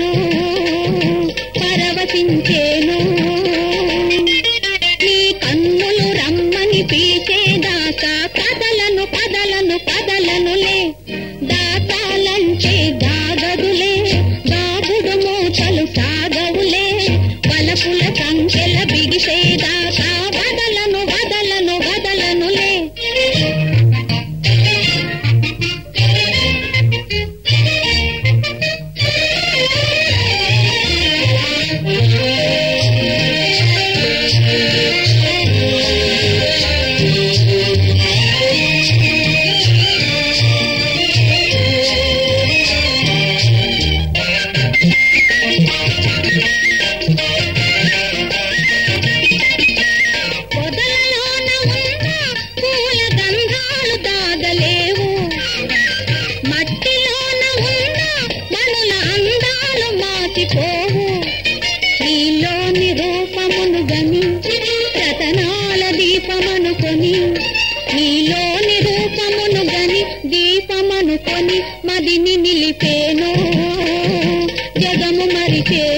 కన్నులు పరవశించేను నీ కన్నులు రమ్మని పీచేదాకా కదలను కదలను కదలనులే దాటాలంటే దాగదులే దాగుడు మూటలు సాగవులే పలపుల కంచెల బిగిసేదాకా వదలను వదలను వదలనులే పొదలలోన ఉన్న పూల గంధాలు దాగలేవు మట్టిలోన ఉన్న మనుల అందాలు మాసిపోవు నీలోని రూపమును గని రతనాల దీపమనుకొని నీలోని రూపమును గని దీపమనుకొని మదిని నిలిపేను జగము మరిచే